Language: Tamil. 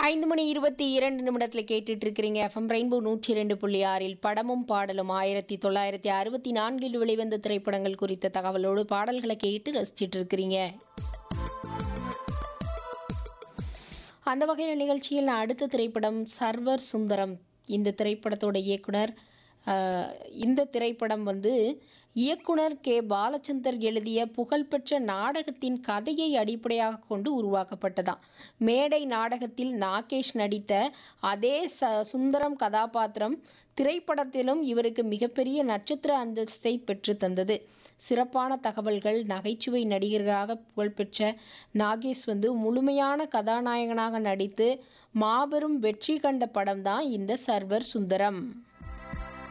ஐந்து மணி இருபத்தி இரண்டு நிமிடத்தில் கேட்டுட்டு இருக்கிறீங்க எஃப்எம் ரெயின்போ நூற்றி ரெண்டு புள்ளி ஆறில் படமும் பாடலும் ஆயிரத்தி தொள்ளாயிரத்தி அறுபத்தி நான்கில் வெளிவந்த திரைப்படங்கள் குறித்த தகவலோடு பாடல்களை கேட்டு ரசிச்சிட்டு இருக்கிறீங்க அந்த வகையில் நிகழ்ச்சியில் அடுத்த திரைப்படம் சர்வர் சுந்தரம் இந்த திரைப்படத்தோட இயக்குனர் அஹ், இந்த திரைப்படம் வந்து இயக்குனர் கே பாலச்சந்தர் எழுதிய புகழ்பெற்ற நாடகத்தின் கதையை அடிப்படையாக கொண்டு உருவாக்கப்பட்டதாம் மேடை நாடகத்தில் நாகேஷ் நடித்த அதே ச சுந்தரம் கதாபாத்திரம் திரைப்படத்திலும் இவருக்கு மிகப்பெரிய நட்சத்திர அந்தஸ்தை பெற்று தந்தது சிறப்பான தகவல்கள் நகைச்சுவை நடிகராக புகழ்பெற்ற நாகேஷ் வந்து முழுமையான கதாநாயகனாக நடித்து மாபெரும் வெற்றி கண்ட படம் தான் இந்த சர்வர் சுந்தரம்